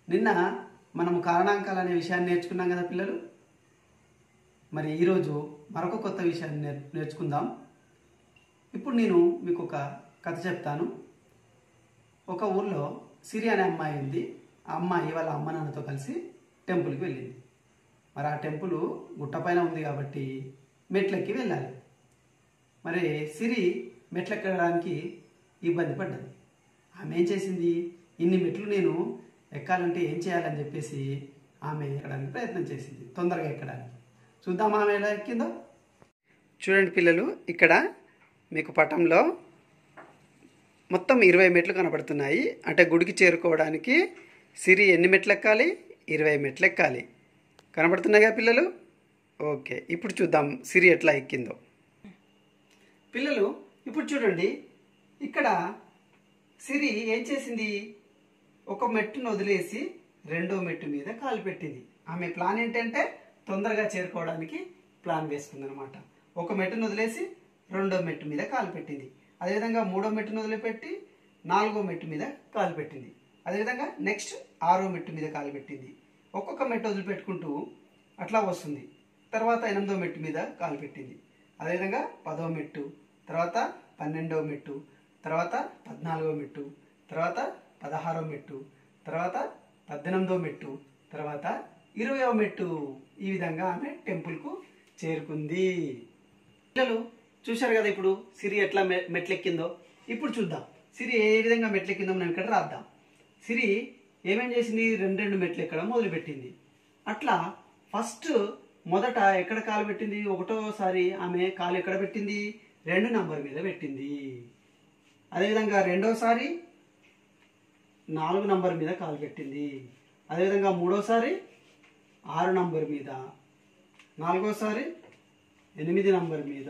నిన్న మనం కారణాంకాలు అనే విషయాన్ని నేర్చుకున్నాం కదా పిల్లలు మరి ఈరోజు మరొక కొత్త విషయాన్ని నేర్ నేర్చుకుందాం ఇప్పుడు నేను మీకు ఒక కథ చెప్తాను ఒక ఊర్లో సిరి అనే అమ్మాయి ఉంది ఆ అమ్మాయి వాళ్ళ అమ్మ నాన్నతో కలిసి టెంపుల్కి వెళ్ళింది మరి ఆ టెంపుల్ గుట్టపైన ఉంది కాబట్టి మెట్లెక్కి వెళ్ళాలి మరి సిరి మెట్లెక్కడానికి ఇబ్బంది పడ్డది ఆమె ఏం చేసింది ఇన్ని మెట్లు నేను ఎక్కాలంటే ఏం చేయాలని చెప్పేసి ఆమె ఎక్కడానికి ప్రయత్నం చేసింది తొందరగా ఎక్కడానికి చూద్దాం ఆమె ఎలా ఎక్కిందో చూడండి పిల్లలు ఇక్కడ మీకు పటంలో మొత్తం ఇరవై మెట్లు కనబడుతున్నాయి అంటే గుడికి చేరుకోవడానికి సిరి ఎన్ని మెట్లు ఎక్కాలి ఇరవై మెట్లు ఎక్కాలి కనబడుతున్నాయిగా పిల్లలు ఓకే ఇప్పుడు చూద్దాం సిరి ఎట్లా ఎక్కిందో పిల్లలు ఇప్పుడు చూడండి ఇక్కడ సిరి ఏం చేసింది ఒక మెట్టును వదిలేసి రెండో మెట్టు మీద కాలు పెట్టింది ఆమె ప్లాన్ ఏంటంటే తొందరగా చేరుకోవడానికి ప్లాన్ వేసుకుంది అనమాట ఒక మెట్టును వదిలేసి రెండో మెట్టు మీద కాలు పెట్టింది అదేవిధంగా మూడో మెట్టును వదిలిపెట్టి నాలుగో మెట్టు మీద కాలు పెట్టింది అదేవిధంగా నెక్స్ట్ ఆరో మెట్టు మీద కాలు పెట్టింది ఒక్కొక్క మెట్టు వదిలిపెట్టుకుంటూ అట్లా వస్తుంది తర్వాత ఎనిమిదో మెట్టు మీద కాలు పెట్టింది అదేవిధంగా పదో మెట్టు తర్వాత పన్నెండవ మెట్టు తర్వాత పద్నాలుగో మెట్టు తర్వాత పదహారో మెట్టు తర్వాత పద్దెనిమిదో మెట్టు తర్వాత ఇరవయో మెట్టు ఈ విధంగా ఆమె టెంపుల్కు చేరుకుంది పిల్లలు చూశారు కదా ఇప్పుడు సిరి ఎట్లా మె- మెట్లెక్కిందో ఇప్పుడు చూద్దాం సిరి ఏ విధంగా మెట్లెక్కిందో మనం ఇక్కడ రాద్దాం సిరి ఏమేం చేసింది రెండు రెండు మెట్లు ఎక్కడం మొదలుపెట్టింది అట్లా ఫస్ట్ మొదట ఎక్కడ కాలు పెట్టింది ఒకటోసారి ఆమె కాలు ఎక్కడ పెట్టింది రెండు నంబర్ మీద పెట్టింది అదేవిధంగా రెండోసారి నాలుగు నంబర్ మీద కాలు పెట్టింది అదేవిధంగా మూడోసారి ఆరు నంబర్ మీద నాలుగోసారి ఎనిమిది నంబర్ మీద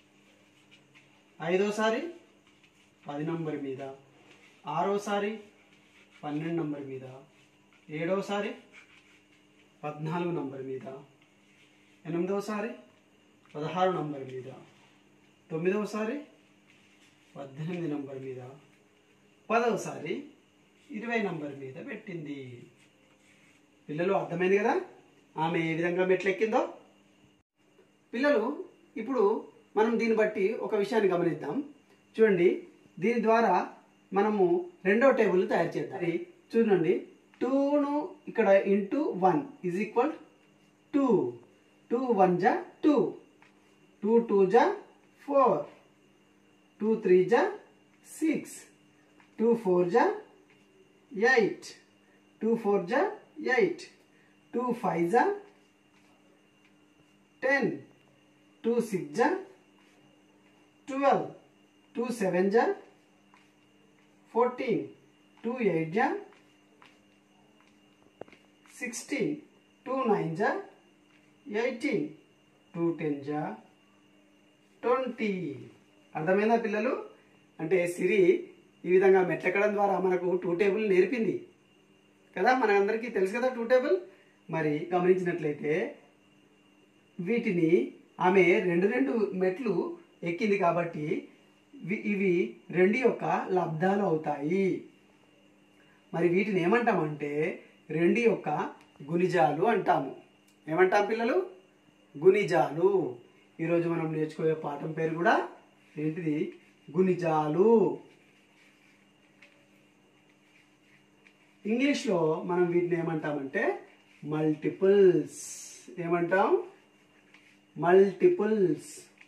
ఐదోసారి పది నంబర్ మీద ఆరోసారి పన్నెండు నంబర్ మీద ఏడోసారి పద్నాలుగు నంబర్ మీద ఎనిమిదవసారి పదహారు నంబర్ మీద తొమ్మిదవసారి పద్దెనిమిది నంబర్ మీద పదవసారి ఇరవై నంబర్ మీద పెట్టింది పిల్లలు అర్థమైంది కదా ఆమె ఏ విధంగా మెట్లెక్కిందో పిల్లలు ఇప్పుడు మనం దీన్ని బట్టి ఒక విషయాన్ని గమనిద్దాం చూడండి దీని ద్వారా మనము రెండో టేబుల్ తయారు చేద్దాం అది చూడండి టూను ఇక్కడ into one is equal to two two one two two two జా ఫోర్ టూ త్రీ జా సిక్స్ టూ ఫోర్ జా ఎయిట్ టూ ఫోర్ జా ఎయిట్ టూ ఫైవ్ జా టెన్ టూ సిక్స్ జా ట్వెల్వ్ టూ సెవెన్ జా ఫోర్టీన్ టూ ఎయిట్ జా sixteen two nine జా eighteen two ten జా ట్వంటీ అర్థమైందా పిల్లలు అంటే సిరి ఈ విధంగా మెట్లెక్కడం ద్వారా మనకు టూ టేబుల్ నేర్పింది కదా మనందరికీ తెలుసు కదా టూ టేబుల్ మరి గమనించినట్లయితే వీటిని ఆమె రెండు రెండు మెట్లు ఎక్కింది కాబట్టి వి- ఇవి రెండు యొక్క లబ్ధాలు అవుతాయి మరి వీటిని ఏమంటామంటే రెండు యొక్క గుణిజాలు అంటాము ఏమంటాం పిల్లలు గుణిజాలు ఈరోజు మనం నేర్చుకోయే పాఠం పేరు కూడా ఏంటిది గుణిజాలు ఇంగ్లీష్లో మనం వీటిని ఏమంటామంటే మల్టిపుల్స్ ఏమంటాం మల్టిపుల్స్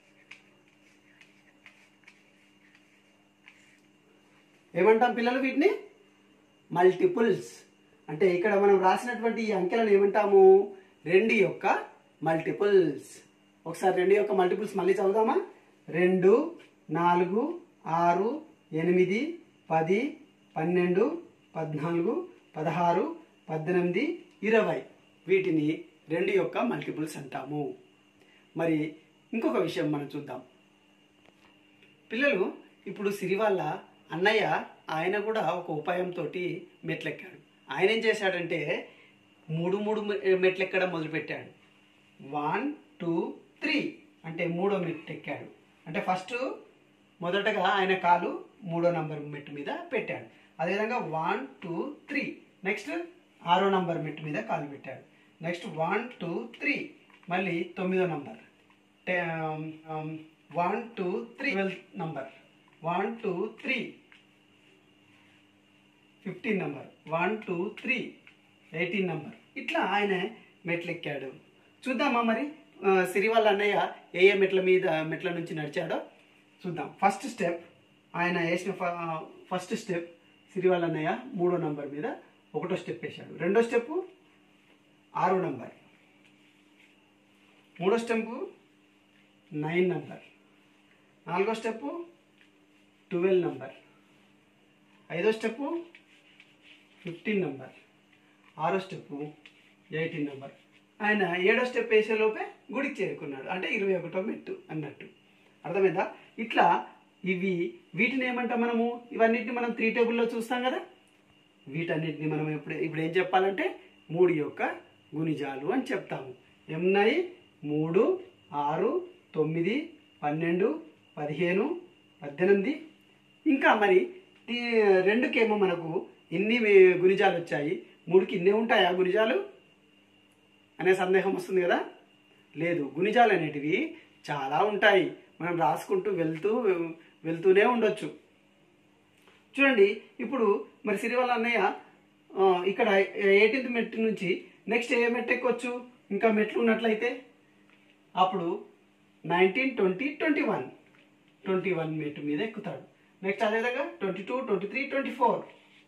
ఏమంటాం పిల్లలు వీటిని మల్టిపుల్స్ అంటే ఇక్కడ మనం రాసినటువంటి ఈ అంకెలను ఏమంటాము రెండు యొక్క మల్టిపుల్స్ ఒకసారి రెండు యొక్క మల్టిపుల్స్ మళ్ళీ చదువుదామా రెండు నాలుగు ఆరు ఎనిమిది పది పన్నెండు పద్నాలుగు పదహారు పద్దెనిమిది ఇరవై వీటిని రెండు యొక్క మల్టిపుల్స్ అంటాము మరి ఇంకొక విషయం మనం చూద్దాం పిల్లలు ఇప్పుడు సిరి వాళ్ళ అన్నయ్య ఆయన కూడా ఒక ఉపాయంతో మెట్లెక్కాడు ఆయన ఏం చేశాడంటే మూడు మూడు మె- మెట్లెక్కడం మొదలుపెట్టాడు వన్ టూ త్రీ అంటే మూడో మెట్టు ఎక్కాడు అంటే ఫస్ట్ మొదటగా ఆయన కాలు మూడో నంబర్ మెట్టు మీద పెట్టాడు అదేవిధంగా వన్ టూ త్రీ నెక్స్ట్ ఆరో నంబర్ మెట్టు మీద కాలు పెట్టాడు నెక్స్ట్ వన్ టూ త్రీ మళ్ళీ తొమ్మిదో number one two three twelfth number one two three fifteen number one two three eighteen number ఇట్లా ఆయన మెట్లు ఎక్కాడు చూద్దామా మరి ఆ, సిరి వాళ్ళ అన్నయ్య ఏ ఏ మెట్ల మీద మెట్ల నుంచి నడిచాడో చూద్దాం ఫస్ట్ స్టెప్ ఆయన వేసిన ఫ- ఫస్ట్ స్టెప్ సిరి వాళ్ళ అన్నయ్య మూడో నంబర్ మీద ఒకటో స్టెప్ వేశాడు రెండో స్టెప్ ఆరో నంబర్ మూడో స్టెప్ నైన్ నంబర్ నాలుగో స్టెప్ ట్వెల్వ్ నంబర్ ఐదో స్టెప్ ఫిఫ్టీన్ నంబర్ ఆరో స్టెప్ ఎయిటీన్ నెంబర్ ఆయన ఏడో స్టెప్ వేసేలోపే గుడికి చేరుకున్నాడు అంటే ఇరవై ఒకటో మెట్టు అన్నట్టు అర్థమైందా ఇట్లా ఇవి వీటిని ఏమంటాం మనము ఇవన్నిటిని మనం త్రీ టేబుల్లో చూస్తాం కదా వీటన్నిటిని మనం ఇప్పుడు ఇప్పుడు ఏం చెప్పాలంటే మూడు యొక్క గుణిజాలు అని చెప్తాము ఏమున్నాయి మూడు ఆరు తొమ్మిది పన్నెండు పదిహేను పద్దెనిమిది ఇంకా మరి ఈ రెండుకేమో మనకు ఇన్ని వి- గుణిజాలు వచ్చాయి మూడుకి ఇన్నే ఉంటాయా గుణిజాలు అనే సందేహం వస్తుంది కదా లేదు గుణిజాలు అనేటివి చాలా ఉంటాయి మనం రాసుకుంటూ వెళ్తూ వెళ్తూనే ఉండొచ్చు చూడండి ఇప్పుడు మరి సిరివల్ల అన్నయ్య ఆ, ఇక్కడ ఎయిటీన్త్ మెట్టు నుంచి నెక్స్ట్ ఏ మెట్టు ఎక్కొచ్చు ఇంకా మెట్లు ఉన్నట్లయితే అప్పుడు nineteen twenty twenty one twenty one మెట్టు మీద ఎక్కుతాడు నెక్స్ట్ అదేవిధంగా twenty two twenty three twenty four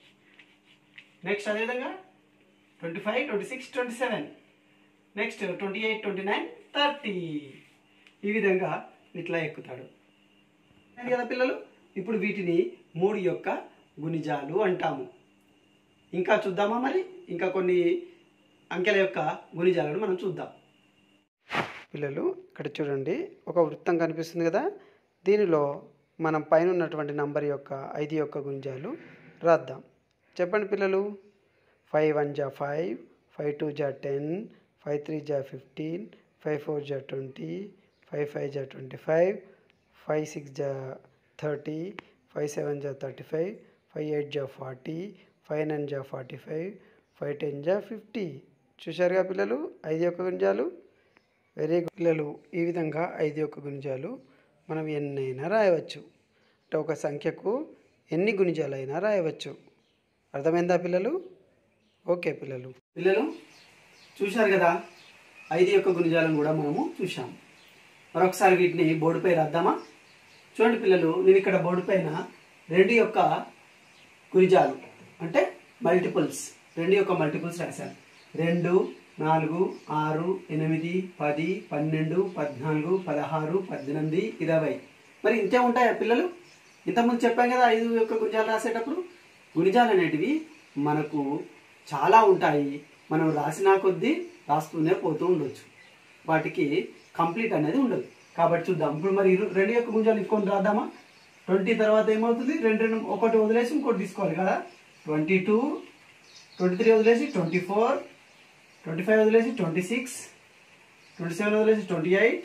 next అదేవిధంగా twenty five twenty six twenty seven next twenty eight twenty nine thirty ఈ విధంగా ఇట్లా ఎక్కుతాడు అదే కదా పిల్లలు ఇప్పుడు వీటిని మూడు యొక్క గుణిజాలు అంటాము ఇంకా చూద్దామా మరి ఇంకా కొన్ని అంకెల యొక్క గుణిజాలను మనం చూద్దాం పిల్లలు ఇక్కడ చూడండి ఒక వృత్తం కనిపిస్తుంది కదా దీనిలో మనం పైన ఉన్నటువంటి నంబర్ యొక్క ఐదు యొక్క గుణిజాలు రాద్దాం చెప్పండి పిల్లలు ఫైవ్ వన్ జా ఫైవ్ ఫైవ్ టూ జా టెన్ ఫైవ్ త్రీ జా ఫిఫ్టీన్ ఫైవ్ ఫోర్ జా ట్వంటీ ఫైవ్ ఫైవ్ జా ట్వంటీ ఫైవ్ ఫైవ్ సిక్స్ జా థర్టీ ఫైవ్ సెవెన్ జా థర్టీ ఫైవ్ ఫైవ్ ఎయిట్ జా ఫార్టీ ఫైవ్ నైన్ జా ఫార్టీ ఫైవ్ ఫైవ్ టెన్ జా ఫిఫ్టీ చూశారుగా పిల్లలు ఐదు యొక్క గుణిజాలు వెరీ గుడ్ పిల్లలు ఈ విధంగా ఐదు యొక్క గుణిజాలు మనం ఎన్నైనా రాయవచ్చు అంటే ఒక సంఖ్యకు ఎన్ని గుణిజాలైనా రాయవచ్చు అర్థమైందా పిల్లలు ఓకే పిల్లలు పిల్లలు చూశారు కదా ఐదు యొక్క గుణిజాలను కూడా మనము చూసాం మరొకసారి వీటిని బోర్డుపై రాద్దామా చూడండి పిల్లలు నేను ఇక్కడ బోర్డు పైన రెండు యొక్క గుణిజాలు అంటే మల్టిపుల్స్ రెండు యొక్క మల్టిపుల్స్ రాశాను రెండు నాలుగు ఆరు ఎనిమిది పది పన్నెండు పద్నాలుగు పదహారు పద్దెనిమిది ఇరవై మరి ఇంతే ఉంటాయా పిల్లలు ఇంతకుముందు చెప్పాం కదా ఐదు యొక్క గుణిజాలు రాసేటప్పుడు గుణిజాలు అనేటివి మనకు చాలా ఉంటాయి మనం రాసినా కొద్దీ రాస్తూనే పోతూ ఉండొచ్చు వాటికి కంప్లీట్ అనేది ఉండదు కాబట్టి చూద్దాం ఇప్పుడు మరి ఇరు- రెండు యొక్క గుంజాలు ఇంకొని రాద్దామా ట్వంటీ తర్వాత ఏమవుతుంది రెండు రెండు ఒకటి వదిలేసి ఇంకోటి తీసుకోవాలి కదా ట్వంటీ టూ ట్వంటీ త్రీ వదిలేసి ట్వంటీ ఫోర్ ట్వంటీ ఫైవ్ వదిలేసి ట్వంటీ సిక్స్ ట్వంటీ సెవెన్ వదిలేసి twenty eight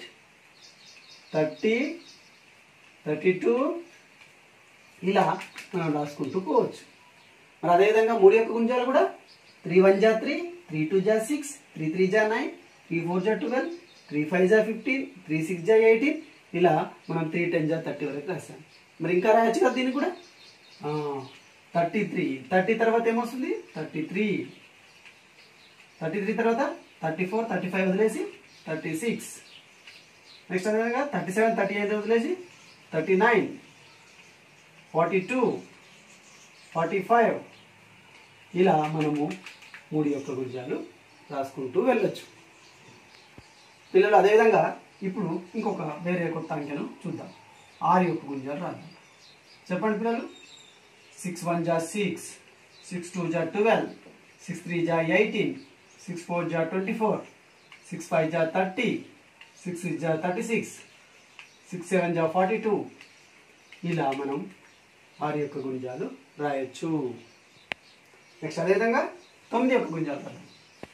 thirty thirty two ఇలా మనం రాసుకుంటూ పోవచ్చు మరి అదేవిధంగా మూడు యొక్క గుంజాలు కూడా త్రీ వన్ జా త్రీ త్రీ టూ జా సిక్స్ త్రీ త్రీ జా నైన్ త్రీ ఫోర్ జా ట్వెల్వ్ త్రీ ఫైవ్ జా ఫిఫ్టీన్ త్రీ సిక్స్ జా ఎయిటీన్ ఇలా మనం త్రీ టెన్ జా థర్టీ వరకు రాసాం మరి ఇంకా రాయొచ్చు కదా దీన్ని కూడా థర్టీ త్రీ థర్టీ తర్వాత ఏమొస్తుంది థర్టీ త్రీ థర్టీ త్రీ తర్వాత థర్టీ ఫోర్ థర్టీ ఫైవ్ వదిలేసి థర్టీ సిక్స్ నెక్స్ట్ అదేవిధంగా థర్టీ సెవెన్ థర్టీ ఎయిట్ వదిలేసి thirty nine forty two forty five ఇలా మనము మూడు యొక్క గుంజాలు రాసుకుంటూ వెళ్ళొచ్చు పిల్లలు అదేవిధంగా ఇప్పుడు ఇంకొక వేరే కొత్త అంకెను చూద్దాం ఆరు యొక్క గుంజాలు రాద్దాం చెప్పండి పిల్లలు సిక్స్ వన్ జా సిక్స్ సిక్స్ టూ జా ట్వెల్వ్ సిక్స్ త్రీ జా ఎయిటీన్ సిక్స్ ఫోర్ జా ట్వంటీ ఫోర్ సిక్స్ ఫైవ్ జా థర్టీ సిక్స్ సిక్స్ జా థర్టీ సిక్స్ సిక్స్ సెవెన్ జా ఫార్టీ టూ ఇలా మనం ఆరు యొక్క గుణిజాలు రాయొచ్చు నెక్స్ట్ అదేవిధంగా తొమ్మిది యొక్క గుణిజాలు రాద్దాం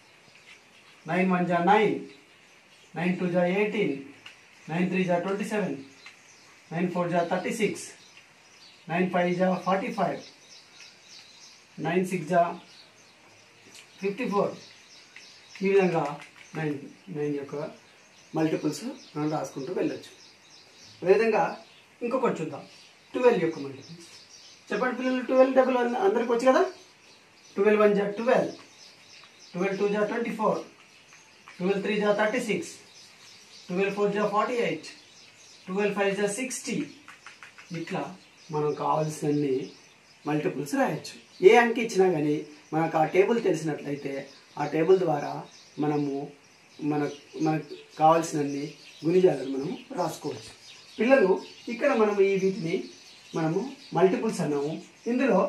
నైన్ వన్ జా నైన్ నైన్ టూ జా ఎయిటీన్ నైన్ త్రీ జా ట్వంటీ సెవెన్ నైన్ ఫోర్ జా థర్టీ సిక్స్ నైన్ ఫైవ్ జా ఫార్టీ ఫైవ్ నైన్ సిక్స్ జా ఫిఫ్టీ ఫోర్ ఈ విధంగా నైన్ నైన్ యొక్క మల్టిపుల్స్ మనం రాసుకుంటూ వెళ్ళొచ్చు అదేవిధంగా ఇంకొకటి చూద్దాం ట్వెల్వ్ యొక్క మల్టిపుల్స్ చెప్పండి పిల్లలు ట్వెల్వ్ డబుల్ వన్ అందరికి వచ్చు కదా ట్వెల్వ్ వన్ జా ట్వెల్వ్ ట్వెల్వ్ టూ జా ట్వంటీ ఫోర్ ట్వెల్వ్ త్రీ జా థర్టీ సిక్స్ ట్వెల్వ్ ఫోర్ జా ఫార్టీ ఎయిట్ ట్వెల్వ్ ఫైవ్ జా సిక్స్టీ ఇట్లా మనం కావాల్సినన్ని మల్టిపుల్స్ రాయొచ్చు ఏ అంకె ఇచ్చినా కానీ మనకు ఆ టేబుల్ తెలిసినట్లయితే ఆ టేబుల్ ద్వారా మనము మన మనకు కావాల్సినన్ని గుణిజాలను మనము రాసుకోవచ్చు పిల్లలు ఇక్కడ మనము ఈ వీటిని మనము మల్టిపుల్స్ అన్నాము ఇందులో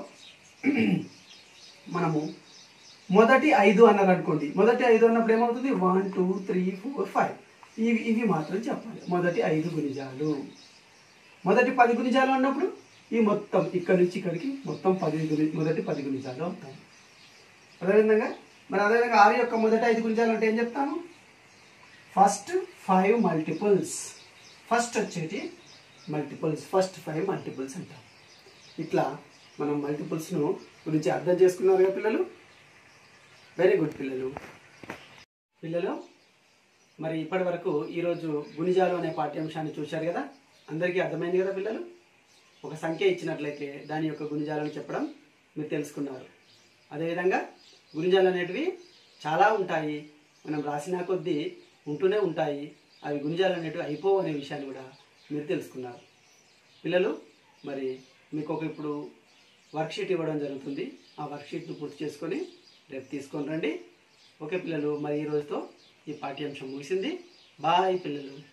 మనము మొదటి ఐదు అన్నారు అనుకోండి మొదటి ఐదు అన్నప్పుడు ఏమవుతుంది one two three four five ఇవి ఇవి మాత్రం చెప్పాలి మొదటి ఐదు గుణిజాలు మొదటి పది గుణిజాలు అన్నప్పుడు ఈ మొత్తం ఇక్కడ నుంచి ఇక్కడికి మొత్తం పది గురి మొదటి పది గుణిజాలు అవుతాయి అదేవిధంగా మరి అదేవిధంగా ఆరు యొక్క మొదటి ఐదు గుణిజాలు అంటే ఏం చెప్తాను ఫస్ట్ ఫైవ్ మల్టిపుల్స్ ఫస్ట్ వచ్చేటి మల్టిపుల్స్ ఫస్ట్ ఫైవ్ మల్టిపుల్స్ అంటాం ఇట్లా మనం మల్టిపుల్స్ను గురించి అర్థం చేసుకున్నారు కదా పిల్లలు వెరీ గుడ్ పిల్లలు పిల్లలు మరి ఇప్పటి వరకు ఈరోజు గుణిజాలు అనే పాఠ్యాంశాన్ని చూశారు కదా అందరికీ అర్థమైంది కదా పిల్లలు ఒక సంఖ్య ఇచ్చినట్లయితే దాని యొక్క గుణిజాలను చెప్పడం మీరు తెలుసుకున్నారు అదేవిధంగా గుణిజాలు అనేటివి చాలా ఉంటాయి మనం రాసిన కొద్దీ ఉంటూనే ఉంటాయి అవి గుణిజాలు అనేటివి అయిపోవు అనే విషయాన్ని కూడా మీరు తెలుసుకున్నారు పిల్లలు మరి మీకు ఒక ఇప్పుడు వర్క్షీట్ ఇవ్వడం జరుగుతుంది ఆ వర్క్షీట్ను పూర్తి చేసుకొని రేపు తీసుకొని రండి ఓకే పిల్లలు మరి ఈ రోజుతో ఈ పాఠ్యాంశం ముగిసింది బాయ్ పిల్లలు